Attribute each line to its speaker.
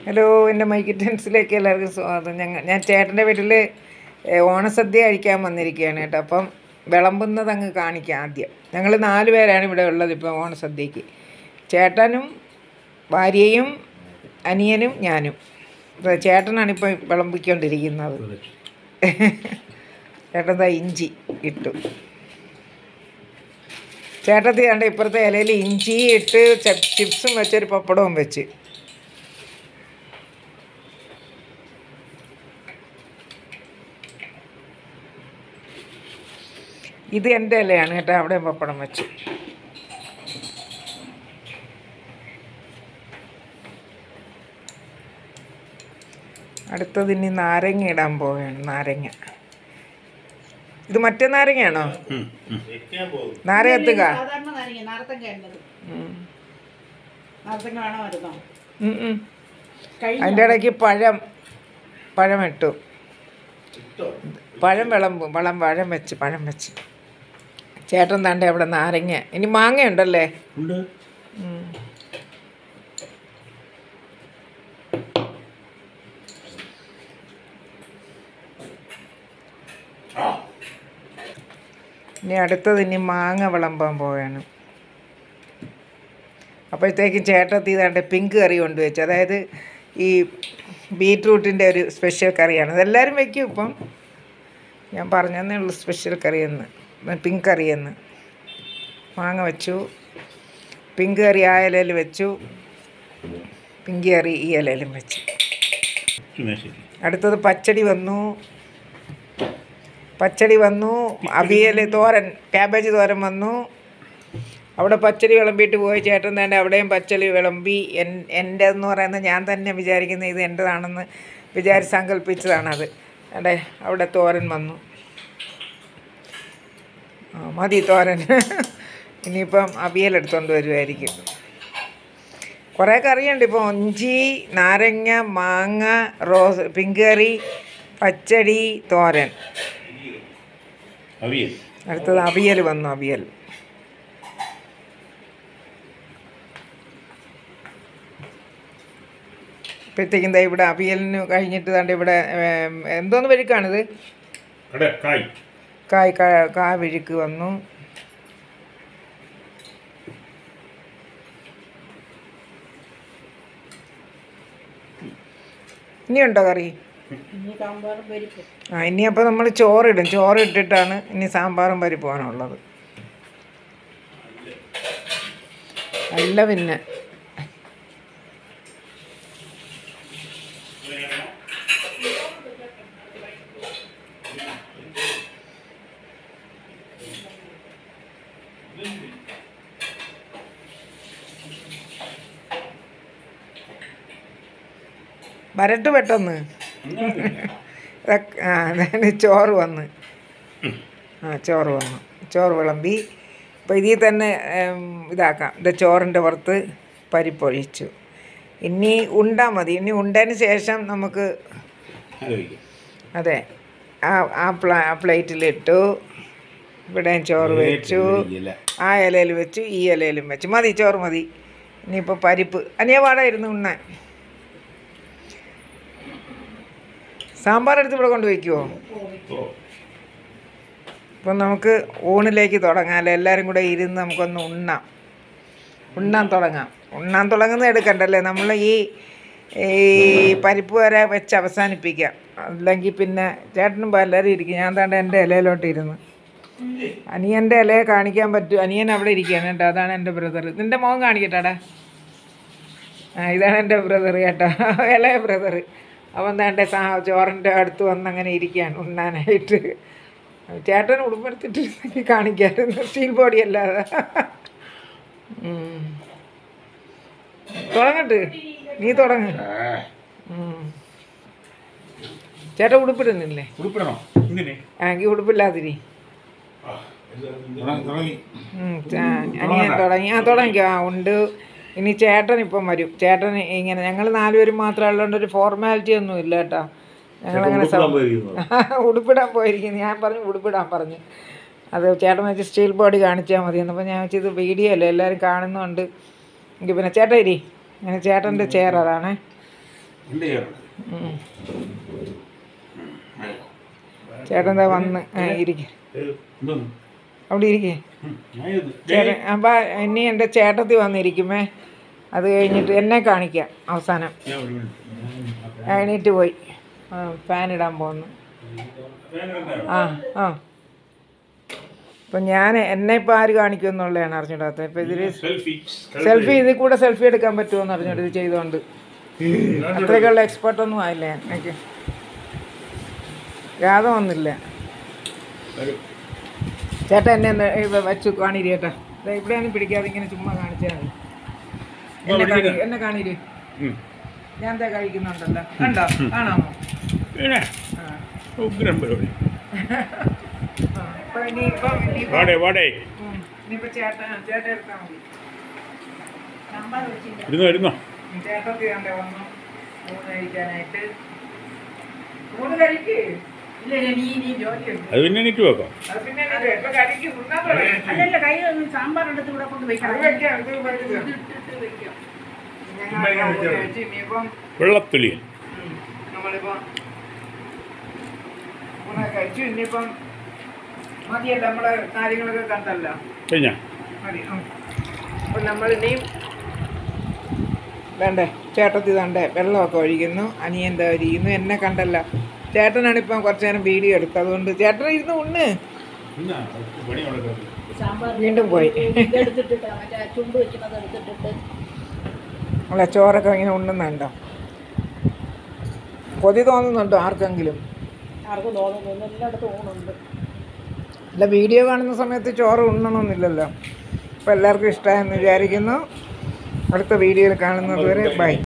Speaker 1: Hello എൻ്റെ മൈക്കിറ്റൻസിലേക്ക് എല്ലാവർക്കും സ്വാഗതം ഞങ്ങൾ ഞാൻ ചേട്ടൻ്റെ വീട്ടിൽ ഓണസദ്യ കഴിക്കാൻ വന്നിരിക്കുകയാണ് കേട്ടോ അപ്പം വിളമ്പുന്നത് അങ്ങ് കാണിക്കാം ആദ്യം ഞങ്ങൾ നാല് പേരാണ് ഇവിടെ ഉള്ളത് ഇപ്പം ഓണസദ്യക്ക് ചേട്ടനും ഭാര്യയും അനിയനും ഞാനും ഇപ്പൊ ചേട്ടനാണ് ഇപ്പം വിളമ്പിക്കൊണ്ടിരിക്കുന്നത് ചേട്ടൻ ദാ ഇഞ്ചി ഇട്ടു ചേട്ടത്തി കണ്ട ഇപ്പുറത്തെ ഇലയിൽ ഇഞ്ചി ഇട്ട് ച- ചിപ്സും വെച്ചൊരു പപ്പടവും വെച്ച് ഇത് എൻ്റെ ഇലയാണ് കേട്ടോ അവിടെ പപ്പടം വെച്ചു അടുത്തത് ഇനി നാരങ്ങ ഇടാൻ പോവുകയാണ് നാരങ്ങ ഇത് മറ്റേ നാരങ്ങയാണോ നാരങ്ങ എത്തുക
Speaker 2: സാധാരണ നാരങ്ങ നാർത്തങ്ക ഉള്ളത് നാർത്തങ്ക വേണമായിരുന്നോ കഴിഞ്ഞ
Speaker 1: അതിൻ്റെ ഇടയ്ക്ക് പഴം പഴം ഇട്ടു പഴം വിളമ്പും വളം പഴം വെച്ച് പഴം വെച്ച് ചേട്ടൻ താണ്ടെ അവിടെ നാരങ്ങ ഇനി മാങ്ങ ഉണ്ടല്ലേ
Speaker 3: ഉണ്ട്
Speaker 1: ഉം. ഇനി അടുത്തത് ഇനി മാങ്ങ വിളമ്പാൻ പോവുകയാണ് അപ്പോഴത്തേക്കും ചേട്ടത്തി ഇതാണ്ട് പിങ്ക് കറി കൊണ്ടുവച്ചു അതായത് ഈ ബീട്രൂട്ടിൻ്റെ ഒരു സ്പെഷ്യൽ കറിയാണ് അതെല്ലാവരും വെക്കും ഇപ്പം ഞാൻ പറഞ്ഞതേ ഉള്ളൂ സ്പെഷ്യൽ കറിയെന്ന് പിങ്ക് കറിയെന്ന് മാങ്ങ വെച്ചു പിങ്ക് കറി ആ ഇലയിൽ വെച്ചു പിങ്ക് കറി ഈ ഇലയിലും വെച്ചു
Speaker 3: സുമേഷ്
Speaker 1: അടുത്തത് പച്ചടി വന്നു പച്ചടി വന്നു അവിയൽ തോരൻ ക്യാബേജ് തോരൻ വന്നു അവിടെ പച്ചടി വിളമ്പിയിട്ട് പോയി ചേട്ടൻ തന്നെ അവിടെയും പച്ചടി വിളമ്പി എൻ എൻ്റെ എന്ന് പറയുന്നത് ഞാൻ തന്നെ വിചാരിക്കുന്നത് ഇത് എൻ്റെതാണെന്ന് വിചാരിച്ച് സങ്കല്പിച്ചതാണത് അതെ അവിടെ തോരൻ വന്നു ആ മതി തോരൻ ഇനിയിപ്പം അവിയൽ എടുത്തുകൊണ്ട് വരുമായിരിക്കും കുറേ കറിയുണ്ട് ഇപ്പോൾ ഇഞ്ചി നാരങ്ങ മാങ്ങ റോസ് പിങ്ക് കറി പച്ചടി തോരൻ
Speaker 3: അവിയൽ
Speaker 1: അടുത്തത് അവിയൽ വന്നു അവിയൽ ഇപ്പോഴത്തേക്കും ദാ ഇവിടെ അവിയലിന് കഴിഞ്ഞിട്ട് ദാണ്ട് ഇവിടെ ഏം, എന്തോന്ന് വഴുക്കാണിത്
Speaker 3: അവിടെ കായ്
Speaker 1: കായ് കാ- കാ വിഴുക്ക് വന്നു ഇനിയുണ്ടോ കറി
Speaker 2: ഇനി സാമ്പാറും പരിപ്പ്
Speaker 1: ആ ഇനി അപ്പോൾ നമ്മൾ ചോറിടും ചോറ് ഇട്ടിട്ടാണ് ഇനി സാമ്പാറും പരിപ്പുമാണുള്ളത് അല്ല പിന്നെ വരട്ട് പെട്ടെന്ന് ഇതൊക്കെ- ആ അതാണ് ചോറ് വന്ന് ആ ചോറ് വന്നു ചോറ് വിളമ്പി അപ്പോൾ ഇതിൽ തന്നെ ഉം, ഇതാക്കാം ഇത് ചോറിൻ്റെ പുറത്ത് പരിപ്പൊഴിച്ചു ഇനി ഉണ്ട മതി ഇനി ഉണ്ടതിന് ശേഷം നമുക്ക്
Speaker 3: ആലോചിക്കാം
Speaker 1: അതെ ആ ആ പ്ലാ ആ പ്ലേറ്റിലിട്ടു ഇവിടെ ചോറ് വെച്ചു
Speaker 3: ഇല.
Speaker 1: ആ ഇലയിൽ വെച്ചു ഈ ഇലയിലും വെച്ചു മതി ചോറ് മതി ഇനിയിപ്പോൾ പരിപ്പ് അനിയ പാടായിരുന്നു ഉണ്ണാൻ സാമ്പാർ എടുത്ത് ഇവിടെ കൊണ്ട് വയ്ക്കുമോ
Speaker 3: ഓ
Speaker 1: അപ്പം നമുക്ക് ഊണിലേക്ക് തുടങ്ങാം എല്ലാവരും കൂടെ ഇരുന്ന് നമുക്കൊന്ന് ഉണ്ണാം ഉണ്ണാൻ തുടങ്ങാം ഉണ്ണാൻ തുടങ്ങുന്നത് എടുക്കണ്ടല്ലേ നമ്മൾ ഈ ഈ പരിപ്പ് വരെ വെച്ച് അവസാനിപ്പിക്കാം അല്ലെങ്കിൽ പിന്നെ ചേട്ടനും എല്ലാവരും ഇരിക്കും ഞാൻ താണ്ട് എൻ്റെ ഇലയിലോട്ട് ഇരുന്ന് അനിയൻ്റെ ഇലയെ കാണിക്കാൻ പറ്റും അനിയൻ അവിടെ ഇരിക്കുകയാണ് കേട്ടോ അതാണ് എൻ്റെ ബ്രദർ നിൻ്റെ മോൻ കാണിക്കട്ടാടാ ആ ഇതാണ് എൻ്റെ ബ്രദർ കേട്ടോ ഇളയ ബ്രദർ അവൻ താണ്ടെ സാ ചോറിൻ്റെ അടുത്ത് വന്ന് അങ്ങനെ ഇരിക്കുകയാണ് ഉണ്ണാനായിട്ട് ചേട്ടൻ ഉടുപ്പെടുത്തിട്ട് കാണിക്കായിരുന്നു സ്റ്റീൽ ബോഡി അല്ലാതെ ഉം. തുടങ്ങട്ട് നീ തുടങ്ങ ചേട്ടൻ ഉടുപ്പിടുന്നില്ലേ
Speaker 3: ഉടുപ്പിടണോ ഇങ്ങനെ
Speaker 1: ആ എങ്കിൽ ഉടുപ്പില്ലാതിരി
Speaker 3: തുടങ്ങി- തുടങ്ങി
Speaker 1: ഉം, ആ, അനിയൻ തുടങ്ങി ആ തുടങ്ങിക്കോ ആ ഉണ്ട് ഇനി ചേട്ടൻ ഇപ്പം വരും ചേട്ടൻ ഇങ്ങനെ ഞങ്ങൾ നാലുപേരും മാത്രമേ ഉള്ളതുകൊണ്ട് ഒരു ഫോർമാലിറ്റി ഒന്നും ഇല്ല കേട്ടോ ഞങ്ങളങ്ങനെ
Speaker 3: ഉടുപ്പിടാൻ പോയിരിക്കുന്നു.
Speaker 1: ഉടുപ്പിടാൻ പോയിരിക്കുന്നു ഞാൻ പറഞ്ഞു ഉടുപ്പിടാൻ പറഞ്ഞു അത് ചേട്ടൻ വെച്ച് സ്റ്റീൽ ബോഡി കാണിച്ചാൽ മതി എന്നപ്പോൾ ഞാൻ വെച്ചത് വീഡിയോ അല്ലേ എല്ലാവരും കാണുന്നുണ്ട് എങ്കിൽ പിന്നെ ചേട്ടാ ഇരി അങ്ങനെ ചേട്ടൻ്റെ ചെയർ അതാണ്
Speaker 3: എൻ്റെ ചേട്ടൻ
Speaker 1: ഉം. ചേട്ടൻ എന്താ വന്ന് ആ ഇരിക്കെ
Speaker 3: എന്തോന്ന്
Speaker 1: അവിടെ ഇരിക്കേ
Speaker 3: ഉം, ഞാൻ ഇത്
Speaker 1: ചേട്ടൻ അപ്പം ഇനി എൻ്റെ ചേട്ടത്തി വന്നിരിക്കുമേ അത് കഴിഞ്ഞിട്ട് എന്നെ കാണിക്കാം അവസാനം
Speaker 3: ഞാൻ ഒരു മിനിറ്റ്.
Speaker 1: ഞാൻ എണീറ്റ് പോയി ആ ഫാൻ ഇടാൻ പോകുന്നു
Speaker 3: ഞാൻ കണ്ടായിരുന്നു.
Speaker 1: ആ ആ അപ്പം ഞാൻ എന്നെ ഇപ്പം ആര് കാണിക്കുമെന്നുള്ളതാണ് അറിഞ്ഞിടാത്തത് ഇപ്പം ഇതിൽ
Speaker 3: സെൽഫി
Speaker 1: സെൽഫി ഇതിൽ കൂടെ സെൽഫി എടുക്കാൻ പറ്റുമോയെന്ന് അറിഞ്ഞിട്ട് ഇത് ചെയ്തുകൊണ്ട് അത്രയ്ക്കുള്ള എക്സ്പെർട്ടൊന്നും ആയില്ല ഞാൻ എനിക്ക് യാത വന്നില്ല
Speaker 3: ഒരു
Speaker 1: ചേട്ടാ എന്നെ ഒന്ന് ഇവിടെ വെച്ച് കാണിരി ചേട്ടാ ദേ ഇവിടെയൊന്നും പിടിക്കാതെ ഇങ്ങനെ ചുമ്മാ കാണിച്ചാൽ മതി എന്നെ കാണി എന്നെ കാണിരി
Speaker 3: ഉം.
Speaker 1: ഞാൻ എന്താ കഴിക്കുന്നുണ്ടല്ലോ കണ്ടോ കാണാമോ
Speaker 3: പിന്നെ
Speaker 1: ആ
Speaker 3: ഉഗ്രം പരിപാടി
Speaker 1: ആ. അപ്പൊ ഇനിയിപ്പം ഇനിയിപ്പം
Speaker 3: വാടേ വാടേ
Speaker 1: ഉം. ഇനിയിപ്പം ചേട്ടൻ ചേട്ടൻ എടുത്താൽ മതി
Speaker 2: സാമ്പാർ വെച്ചില്ല
Speaker 3: ഇരുന്നോ ഇരുന്നോ
Speaker 1: ചേട്ടത്തി കണ്ടേ വന്നു ഊണ് കഴിക്കാനായിട്ട് ഊണ് കഴിക്ക് ഇല്ല ഇല്ല, നീ നീ ജോലിയുണ്ട്
Speaker 3: അത് പിന്നെ എനിക്ക് വെക്കാം
Speaker 1: അത് പിന്നെ നീ ഇപ്പൊ കഴിക്ക് ഉണ്ണാൻ തുടങ്ങ്.
Speaker 2: അല്ലല്ല കൈ ഒന്ന് സാമ്പാർ എടുത്ത് ഇവിടെ കൊണ്ട്
Speaker 1: അത്
Speaker 2: വെക്കണം
Speaker 1: വെക്കാം, ഇത് വെക്കാം. ഞങ്ങൾ ഊണ് കഴിച്ച് ഇനിയിപ്പം
Speaker 3: വെള്ളത്തുലിയൻ
Speaker 1: ഉം, നമ്മളിപ്പം ഊണൊക്കെ കഴിച്ചു ഇനിയിപ്പം മതിയല്ല നമ്മളെ കാര്യങ്ങളൊക്കെ കണ്ടല്ലോ
Speaker 3: കഴിഞ്ഞാ
Speaker 1: മതി ഉം. അപ്പം നമ്മളിനിയും വേണ്ടേ ചേട്ടത്തി തണ്ടേ വെള്ളമൊക്കെ ഒഴിക്കുന്നു അനിയൻ എന്താ ഇരിക്കുന്നു എന്നെ കണ്ടല്ലോ ചേട്ടനാണിപ്പം കുറച്ച് നേരം വീഡിയോ എടുത്തത് അതുകൊണ്ട് ചേട്ടൻ ഇരുന്ന് ഉണ്ണ്
Speaker 3: എന്നാ പണി അവിടെ
Speaker 2: സാമ്പാർ
Speaker 1: വീണ്ടും പോയി
Speaker 2: ഇതെടുത്തിട്ടിട്ട് മറ്റേ ആ ചുണ്ട് വെക്കുന്നത് എടുത്തിട്ടിട്ട്
Speaker 1: നമ്മളെ ചോറൊക്കെ ഇങ്ങനെ ഉണ്ണുന്നുണ്ടോ കൊതി തോന്നുന്നുണ്ടോ ആർക്കെങ്കിലും
Speaker 2: ആർക്കും തോന്നുന്നു എല്ലായിടത്തും ഊണുണ്ട്
Speaker 1: അല്ല വീഡിയോ കാണുന്ന സമയത്ത് ചോറ് ഉണ്ണണമെന്നില്ലല്ലോ അപ്പോൾ എല്ലാവർക്കും ഇഷ്ടമായെന്ന് വിചാരിക്കുന്നു അടുത്ത വീഡിയോയിൽ കാണുന്നത് വരെ ബൈ